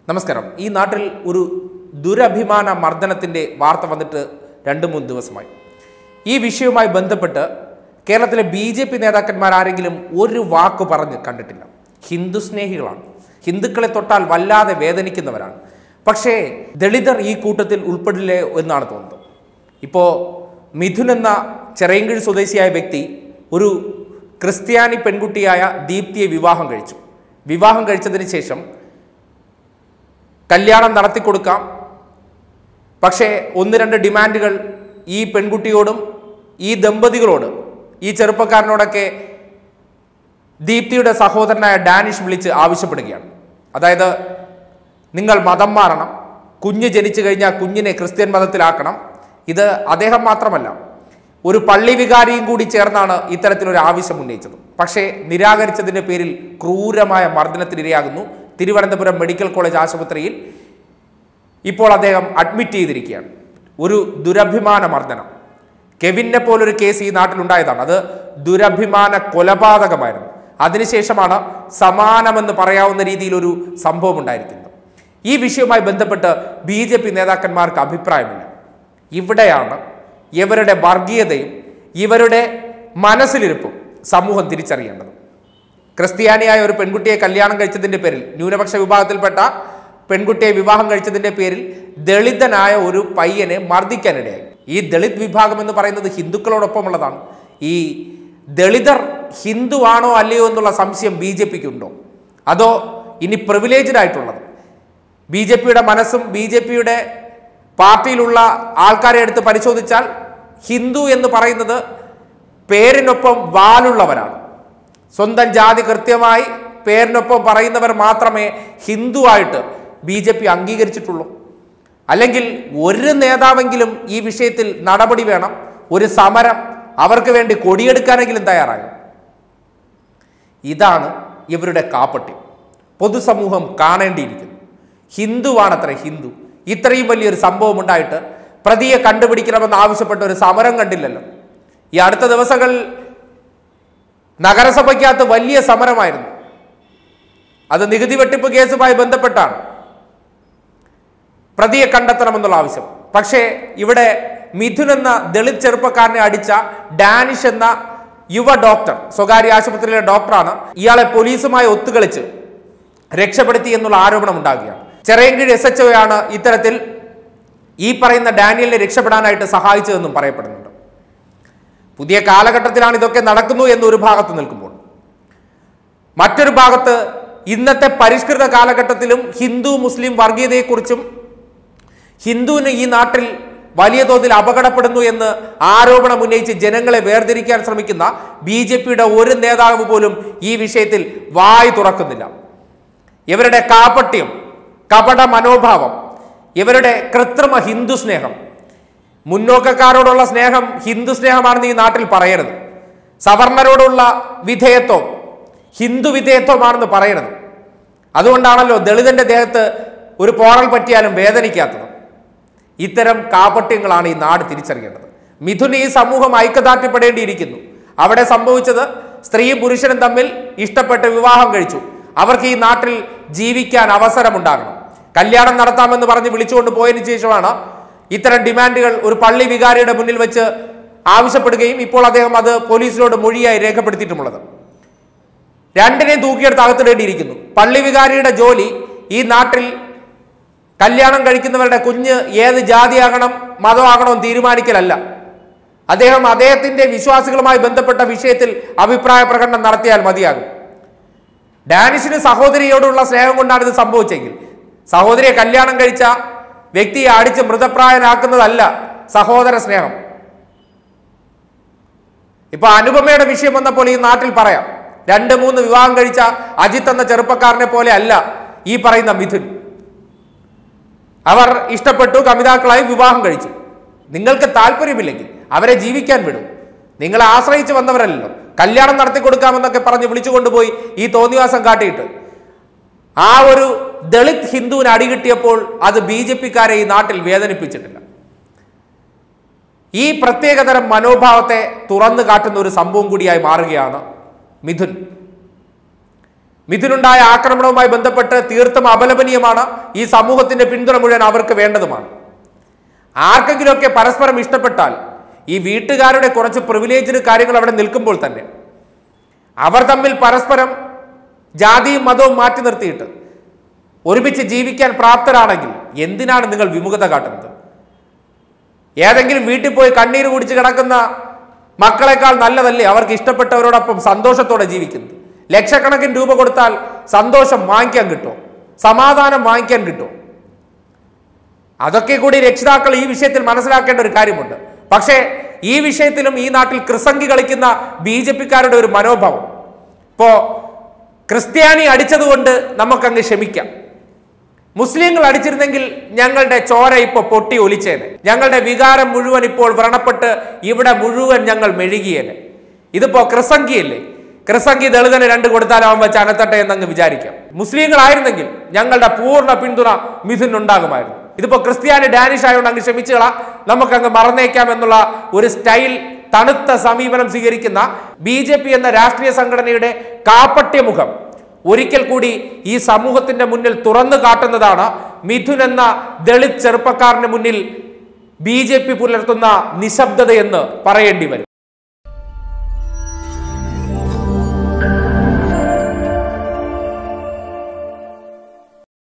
നമസ്കാരം ഈ നാട്ടിൽ ഒരു ദുരഭിമാന മർദ്ദനത്തിൻ്റെ വാർത്ത വന്നിട്ട് രണ്ട് മൂന്ന് ദിവസമായി ഈ വിഷയവുമായി ബന്ധപ്പെട്ട് കേരളത്തിലെ ബി ജെ പി നേതാക്കന്മാർ ആരെങ്കിലും ഒരു വാക്ക് പറഞ്ഞ് കണ്ടിട്ടില്ല ഹിന്ദു സ്നേഹികളാണ് ഹിന്ദുക്കളെ തൊട്ടാൽ വല്ലാതെ വേദനിക്കുന്നവരാണ് പക്ഷേ ദളിതർ ഈ കൂട്ടത്തിൽ ഉൾപ്പെടില്ലേ എന്നാണ് തോന്നുന്നത് ഇപ്പോൾ മിഥുൻ എന്ന ചെറയൻകീഴ് സ്വദേശിയായ വ്യക്തി ഒരു ക്രിസ്ത്യാനി പെൺകുട്ടിയായ ദീപ്തിയെ വിവാഹം കഴിച്ചു വിവാഹം കഴിച്ചതിന് ശേഷം കല്യാണം നടത്തിക്കൊടുക്കാം പക്ഷേ ഒന്ന് രണ്ട് ഡിമാൻഡുകൾ ഈ പെൺകുട്ടിയോടും ഈ ദമ്പതികളോട് ഈ ചെറുപ്പക്കാരനോടൊക്കെ ദീപ്തിയുടെ സഹോദരനായ ഡാനിഷ് വിളിച്ച് ആവശ്യപ്പെടുകയാണ് അതായത് നിങ്ങൾ മതം മാറണം കുഞ്ഞ് ജനിച്ചു കഴിഞ്ഞാൽ കുഞ്ഞിനെ ക്രിസ്ത്യൻ മതത്തിലാക്കണം ഇത് അദ്ദേഹം മാത്രമല്ല ഒരു പള്ളി വികാരിയും കൂടി ചേർന്നാണ് ഇത്തരത്തിലൊരു ആവശ്യം ഉന്നയിച്ചത് പക്ഷേ നിരാകരിച്ചതിൻ്റെ പേരിൽ ക്രൂരമായ മർദ്ദനത്തിനിരയാകുന്നു തിരുവനന്തപുരം മെഡിക്കൽ കോളേജ് ആശുപത്രിയിൽ ഇപ്പോൾ അദ്ദേഹം അഡ്മിറ്റ് ചെയ്തിരിക്കുകയാണ് ഒരു ദുരഭിമാന മർദ്ദനം കെവിനെ പോലൊരു കേസ് ഈ നാട്ടിലുണ്ടായതാണ് അത് ദുരഭിമാന കൊലപാതകമായിരുന്നു അതിനുശേഷമാണ് സമാനമെന്ന് പറയാവുന്ന രീതിയിൽ ഒരു സംഭവം ഉണ്ടായിരിക്കുന്നത് ഈ വിഷയവുമായി ബന്ധപ്പെട്ട് ബി ജെ പി നേതാക്കന്മാർക്ക് അഭിപ്രായമില്ല ഇവിടെയാണ് ഇവരുടെ വർഗീയതയും ഇവരുടെ മനസ്സിലിരിപ്പും സമൂഹം തിരിച്ചറിയേണ്ടത് ക്രിസ്ത്യാനിയായ ഒരു പെൺകുട്ടിയെ കല്യാണം കഴിച്ചതിന്റെ പേരിൽ ന്യൂനപക്ഷ വിഭാഗത്തിൽപ്പെട്ട പെൺകുട്ടിയെ വിവാഹം കഴിച്ചതിന്റെ പേരിൽ ദളിതനായ ഒരു പയ്യനെ മർദ്ദിക്കാനിടയായി ഈ ദളിത് വിഭാഗം എന്ന് പറയുന്നത് ഹിന്ദുക്കളോടൊപ്പമുള്ളതാണ് ഈ ദളിതർ ഹിന്ദുവാണോ അല്ലയോ എന്നുള്ള സംശയം ബി ജെ പിക്ക് ഉണ്ടോ അതോ ഇനി പ്രിവിലേജ്ഡ് ആയിട്ടുള്ളത് ബി ജെ പിയുടെ മനസ്സും ബി ജെ പിയുടെ പാർട്ടിയിലുള്ള ആൾക്കാരെ എടുത്ത് പരിശോധിച്ചാൽ ഹിന്ദു എന്ന് പറയുന്നത് പേരിനൊപ്പം വാലുള്ളവരാണ് സ്വന്തം ജാതി കൃത്യമായി പേരിനൊപ്പം പറയുന്നവർ മാത്രമേ ഹിന്ദുവായിട്ട് ബി ജെ പി അംഗീകരിച്ചിട്ടുള്ളൂ അല്ലെങ്കിൽ ഒരു നേതാവെങ്കിലും ഈ വിഷയത്തിൽ നടപടി വേണം ഒരു സമരം അവർക്ക് വേണ്ടി കൊടിയെടുക്കാനെങ്കിലും തയ്യാറാകും ഇതാണ് ഇവരുടെ കാപ്പട്യം പൊതുസമൂഹം കാണേണ്ടിയിരിക്കുന്നു ഹിന്ദുവാണത്ര ഹിന്ദു ഇത്രയും വലിയൊരു സംഭവം ഉണ്ടായിട്ട് പ്രതിയെ കണ്ടുപിടിക്കണമെന്ന് ആവശ്യപ്പെട്ട ഒരു സമരം കണ്ടില്ലല്ലോ ഈ അടുത്ത ദിവസങ്ങളിൽ നഗരസഭയ്ക്കകത്ത് വലിയ സമരമായിരുന്നു അത് നികുതി വെട്ടിപ്പ് കേസുമായി ബന്ധപ്പെട്ടാണ് പ്രതിയെ കണ്ടെത്തണമെന്നുള്ള ആവശ്യം പക്ഷേ ഇവിടെ മിഥുൻ എന്ന ദളിത് ചെറുപ്പക്കാരനെ അടിച്ച ഡാനിഷ് എന്ന യുവ ഡോക്ടർ സ്വകാര്യ ആശുപത്രിയിലെ ഡോക്ടറാണ് ഇയാളെ പോലീസുമായി ഒത്തുകളിച്ച് രക്ഷപ്പെടുത്തി എന്നുള്ള ആരോപണം ഉണ്ടാകുകയാണ് ചെറിയൻകീഴ് എസ് എച്ച് ആണ് ഇത്തരത്തിൽ ഈ പറയുന്ന ഡാനിയലിനെ രക്ഷപ്പെടാനായിട്ട് സഹായിച്ചതെന്നും പറയപ്പെടുന്നുണ്ട് പുതിയ കാലഘട്ടത്തിലാണ് ഇതൊക്കെ നടക്കുന്നു എന്നൊരു ഭാഗത്ത് നിൽക്കുമ്പോൾ മറ്റൊരു ഭാഗത്ത് ഇന്നത്തെ പരിഷ്കൃത കാലഘട്ടത്തിലും ഹിന്ദു മുസ്ലിം വർഗീയതയെക്കുറിച്ചും ഹിന്ദുവിന് ഈ നാട്ടിൽ വലിയ തോതിൽ അപകടപ്പെടുന്നു എന്ന് ആരോപണം ഉന്നയിച്ച് ജനങ്ങളെ വേർതിരിക്കാൻ ശ്രമിക്കുന്ന ബി ജെ പിയുടെ ഒരു നേതാവ് പോലും ഈ വിഷയത്തിൽ വായി തുറക്കുന്നില്ല ഇവരുടെ കാപട്യം കപട മനോഭാവം ഇവരുടെ കൃത്രിമ ഹിന്ദു സ്നേഹം മുന്നോക്കക്കാരോടുള്ള സ്നേഹം ഹിന്ദു സ്നേഹമാണെന്ന് ഈ നാട്ടിൽ പറയരുത് സവർണരോടുള്ള വിധേയത്വം ഹിന്ദു വിധേയത്വമാണെന്ന് പറയരുത് അതുകൊണ്ടാണല്ലോ ദളിതന്റെ ദേഹത്ത് ഒരു പോറൽ പറ്റിയാലും വേദനിക്കാത്തത് ഇത്തരം കാപട്യങ്ങളാണ് ഈ നാട് തിരിച്ചറിയേണ്ടത് മിഥുൻ ഈ സമൂഹം ഐക്യദാർഢ്യപ്പെടേണ്ടിയിരിക്കുന്നു അവിടെ സംഭവിച്ചത് സ്ത്രീയും പുരുഷനും തമ്മിൽ ഇഷ്ടപ്പെട്ട് വിവാഹം കഴിച്ചു അവർക്ക് ഈ നാട്ടിൽ ജീവിക്കാൻ അവസരമുണ്ടാകണം കല്യാണം നടത്താമെന്ന് പറഞ്ഞ് വിളിച്ചുകൊണ്ട് പോയതിനു ശേഷമാണ് ഇത്തരം ഡിമാൻഡുകൾ ഒരു പള്ളി വികാരിയുടെ മുന്നിൽ വെച്ച് ആവശ്യപ്പെടുകയും ഇപ്പോൾ അദ്ദേഹം അത് പോലീസിനോട് മൊഴിയായി രേഖപ്പെടുത്തിയിട്ടുമുള്ളത് രണ്ടിനെയും തൂക്കിയെടുത്ത് അകത്തിടേണ്ടിയിരിക്കുന്നു പള്ളി വികാരിയുടെ ജോലി ഈ നാട്ടിൽ കല്യാണം കഴിക്കുന്നവരുടെ കുഞ്ഞ് ഏത് ജാതിയാകണം മതമാകണം എന്ന് തീരുമാനിക്കലല്ല അദ്ദേഹം അദ്ദേഹത്തിന്റെ വിശ്വാസികളുമായി ബന്ധപ്പെട്ട വിഷയത്തിൽ അഭിപ്രായ പ്രകടനം നടത്തിയാൽ മതിയാകും ഡാനിഷിന് സഹോദരിയോടുള്ള സ്നേഹം കൊണ്ടാണ് ഇത് സംഭവിച്ചെങ്കിൽ സഹോദരിയെ കല്യാണം കഴിച്ച വ്യക്തിയെ അടിച്ച് മൃതപ്രായനാക്കുന്നതല്ല സഹോദര സ്നേഹം ഇപ്പൊ അനുപമയുടെ വിഷയം വന്നപ്പോൾ ഈ നാട്ടിൽ പറയാം രണ്ട് മൂന്ന് വിവാഹം കഴിച്ച അജിത്ത് എന്ന ചെറുപ്പക്കാരനെ പോലെ അല്ല ഈ പറയുന്ന മിഥുൻ അവർ ഇഷ്ടപ്പെട്ടു കമിതാക്കളായി വിവാഹം കഴിച്ചു നിങ്ങൾക്ക് താല്പര്യമില്ലെങ്കിൽ അവരെ ജീവിക്കാൻ വിടും നിങ്ങളെ ആശ്രയിച്ച് വന്നവരല്ലല്ലോ കല്യാണം നടത്തി കൊടുക്കാമെന്നൊക്കെ പറഞ്ഞ് വിളിച്ചു കൊണ്ടുപോയി ഈ തോന്നിവാസം കാട്ടിയിട്ട് ആ ഒരു ദളിത് ഹിന്ദുവിന് അടികിട്ടിയപ്പോൾ അത് ബി ജെ പിക്കാരെ ഈ നാട്ടിൽ വേദനിപ്പിച്ചിട്ടില്ല ഈ പ്രത്യേകതരം മനോഭാവത്തെ തുറന്നു കാട്ടുന്ന ഒരു സംഭവം കൂടിയായി മാറുകയാണ് മിഥുൻ മിഥുനുണ്ടായ ആക്രമണവുമായി ബന്ധപ്പെട്ട് തീർത്തും അപലപനീയമാണ് ഈ സമൂഹത്തിന്റെ പിന്തുണ മുഴുവൻ അവർക്ക് വേണ്ടതുമാണ് ആർക്കെങ്കിലുമൊക്കെ പരസ്പരം ഇഷ്ടപ്പെട്ടാൽ ഈ വീട്ടുകാരുടെ കുറച്ച് പ്രിവിലേജ്ഡ് കാര്യങ്ങൾ അവിടെ നിൽക്കുമ്പോൾ തന്നെ അവർ തമ്മിൽ പരസ്പരം ജാതിയും മതവും മാറ്റി നിർത്തിയിട്ട് ഒരുമിച്ച് ജീവിക്കാൻ പ്രാപ്തരാണെങ്കിൽ എന്തിനാണ് നിങ്ങൾ വിമുഖത കാട്ടുന്നത് ഏതെങ്കിലും വീട്ടിൽ പോയി കണ്ണീര് കുടിച്ച് കിടക്കുന്ന മക്കളെക്കാൾ നല്ലതല്ലേ അവർക്ക് ഇഷ്ടപ്പെട്ടവരോടൊപ്പം സന്തോഷത്തോടെ ജീവിക്കുന്നത് ലക്ഷക്കണക്കിന് രൂപ കൊടുത്താൽ സന്തോഷം വാങ്ങിക്കാൻ കിട്ടുമോ സമാധാനം വാങ്ങിക്കാൻ കിട്ടുമോ അതൊക്കെ കൂടി രക്ഷിതാക്കൾ ഈ വിഷയത്തിൽ മനസ്സിലാക്കേണ്ട ഒരു കാര്യമുണ്ട് പക്ഷേ ഈ വിഷയത്തിലും ഈ നാട്ടിൽ ക്രിസംഗി കളിക്കുന്ന ബി ജെ പിക്കാരുടെ ഒരു മനോഭാവം ഇപ്പോ ക്രിസ്ത്യാനി അടിച്ചതുകൊണ്ട് നമുക്കങ്ങ് ക്ഷമിക്കാം മുസ്ലിങ്ങൾ അടിച്ചിരുന്നെങ്കിൽ ഞങ്ങളുടെ ചോര ഇപ്പോൾ പൊട്ടി ഒലിച്ചേനെ ഞങ്ങളുടെ വികാരം മുഴുവൻ ഇപ്പോൾ വ്രണപ്പെട്ട് ഇവിടെ മുഴുവൻ ഞങ്ങൾ മെഴുകിയേനെ ഇതിപ്പോ ക്രിസംഗിയല്ലേ ക്രിസംഗി ദളിതന് രണ്ട് കൊടുത്താൽ അവൻ വെച്ച് അനത്തട്ടെ എന്നങ്ങ് വിചാരിക്കാം മുസ്ലിങ്ങളായിരുന്നെങ്കിൽ ഞങ്ങളുടെ പൂർണ്ണ പിന്തുണ മിഥുനുണ്ടാകുമായിരുന്നു ഇതിപ്പോ ക്രിസ്ത്യാനി ഡാനിഷ് ആയതുകൊണ്ട് അങ്ങ് ക്ഷമിച്ചുകള നമുക്കങ്ങ് മറന്നേക്കാം എന്നുള്ള ഒരു സ്റ്റൈൽ തണുത്ത സമീപനം സ്വീകരിക്കുന്ന ബി ജെ പി എന്ന രാഷ്ട്രീയ സംഘടനയുടെ കാപ്പട്യ മുഖം ഒരിക്കൽ കൂടി ഈ സമൂഹത്തിന്റെ മുന്നിൽ തുറന്നു കാട്ടുന്നതാണ് മിഥുൻ എന്ന ദളിത് ചെറുപ്പക്കാരന് മുന്നിൽ ബി ജെ പി പുലർത്തുന്ന നിശബ്ദതയെന്ന് പറയേണ്ടി വരും